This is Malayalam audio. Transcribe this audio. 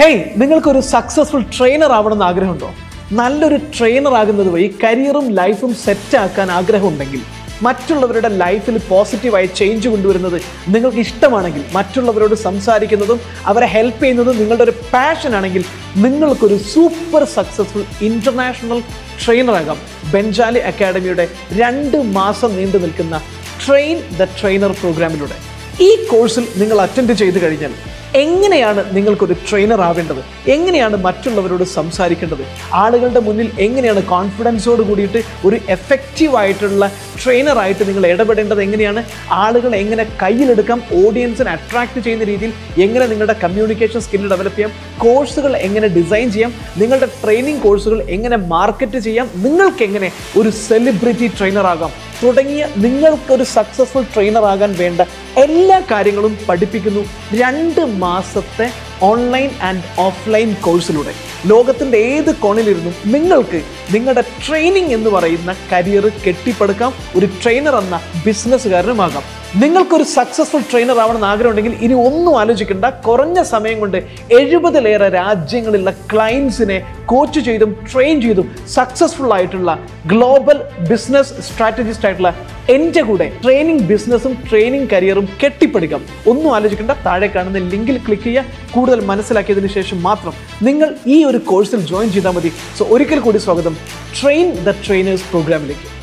ഹേയ് നിങ്ങൾക്കൊരു സക്സസ്ഫുൾ ട്രെയിനർ ആവണമെന്ന് ആഗ്രഹമുണ്ടോ നല്ലൊരു ട്രെയിനർ ആകുന്നത് വഴി കരിയറും ലൈഫും സെറ്റ് ആക്കാൻ ആഗ്രഹമുണ്ടെങ്കിൽ മറ്റുള്ളവരുടെ ലൈഫിൽ പോസിറ്റീവായി ചേഞ്ച് കൊണ്ടുവരുന്നത് നിങ്ങൾക്ക് ഇഷ്ടമാണെങ്കിൽ മറ്റുള്ളവരോട് സംസാരിക്കുന്നതും അവരെ ഹെൽപ്പ് ചെയ്യുന്നതും നിങ്ങളുടെ ഒരു പാഷൻ ആണെങ്കിൽ നിങ്ങൾക്കൊരു സൂപ്പർ സക്സസ്ഫുൾ ഇൻ്റർനാഷണൽ ട്രെയിനർ ആകാം ബെഞ്ചാലി അക്കാഡമിയുടെ രണ്ട് മാസം നീണ്ടു നിൽക്കുന്ന ട്രെയിൻ ദ ട്രെയിനർ പ്രോഗ്രാമിലൂടെ ഈ കോഴ്സിൽ നിങ്ങൾ അറ്റൻഡ് ചെയ്ത് കഴിഞ്ഞാൽ എങ്ങനെയാണ് നിങ്ങൾക്കൊരു ട്രെയിനർ ആവേണ്ടത് എങ്ങനെയാണ് മറ്റുള്ളവരോട് സംസാരിക്കേണ്ടത് ആളുകളുടെ മുന്നിൽ എങ്ങനെയാണ് കോൺഫിഡൻസോട് കൂടിയിട്ട് ഒരു എഫക്റ്റീവ് ആയിട്ടുള്ള ട്രെയിനറായിട്ട് നിങ്ങൾ ഇടപെടേണ്ടത് എങ്ങനെയാണ് ആളുകളെ എങ്ങനെ കയ്യിലെടുക്കാം ഓഡിയൻസിനെ അട്രാക്ട് ചെയ്യുന്ന രീതിയിൽ എങ്ങനെ നിങ്ങളുടെ കമ്മ്യൂണിക്കേഷൻ സ്കില്ല് ഡെവലപ്പ് ചെയ്യാം കോഴ്സുകൾ എങ്ങനെ ഡിസൈൻ ചെയ്യാം നിങ്ങളുടെ ട്രെയിനിങ് കോഴ്സുകൾ എങ്ങനെ മാർക്കറ്റ് ചെയ്യാം നിങ്ങൾക്ക് എങ്ങനെ ഒരു സെലിബ്രിറ്റി ട്രെയിനർ ആകാം തുടങ്ങിയ നിങ്ങൾക്കൊരു സക്സസ്ഫുൾ ട്രെയിനർ ആകാൻ വേണ്ട എല്ലാ കാര്യങ്ങളും പഠിപ്പിക്കുന്നു രണ്ട് മാസത്തെ ഓൺലൈൻ ആൻഡ് ഓഫ്ലൈൻ കോഴ്സിലൂടെ ലോകത്തിൻ്റെ ഏത് കോണിലിരുന്നും നിങ്ങൾക്ക് നിങ്ങളുടെ ട്രെയിനിങ് എന്ന് പറയുന്ന കരിയർ കെട്ടിപ്പടുക്കാം ഒരു ട്രെയിനർ എന്ന ബിസിനസ്സുകാരനുമാകാം നിങ്ങൾക്കൊരു സക്സസ്ഫുൾ ട്രെയിനർ ആവണമെന്ന് ആഗ്രഹമുണ്ടെങ്കിൽ ഇനി ഒന്നും ആലോചിക്കേണ്ട കുറഞ്ഞ സമയം കൊണ്ട് എഴുപതിലേറെ രാജ്യങ്ങളിലുള്ള ക്ലയൻസിനെ കോച്ച് ചെയ്തും ട്രെയിൻ ചെയ്തും സക്സസ്ഫുൾ ആയിട്ടുള്ള ഗ്ലോബൽ ബിസിനസ് സ്ട്രാറ്റജിസ്റ്റ് ആയിട്ടുള്ള എൻ്റെ കൂടെ ട്രെയിനിങ് ബിസിനസ്സും ട്രെയിനിങ് കരിയറും കെട്ടിപ്പടുക്കാം ഒന്നും ആലോചിക്കേണ്ട താഴെ കാണുന്ന ലിങ്കിൽ ക്ലിക്ക് ചെയ്യുക കൂടുതൽ മനസ്സിലാക്കിയതിന് ശേഷം മാത്രം നിങ്ങൾ ഈ ഒരു കോഴ്സിൽ ജോയിൻ ചെയ്താൽ മതി സോ ഒരിക്കൽ കൂടി സ്വാഗതം ട്രെയിൻ ദ ട്രെയിനേഴ്സ് പ്രോഗ്രാമിലേക്ക്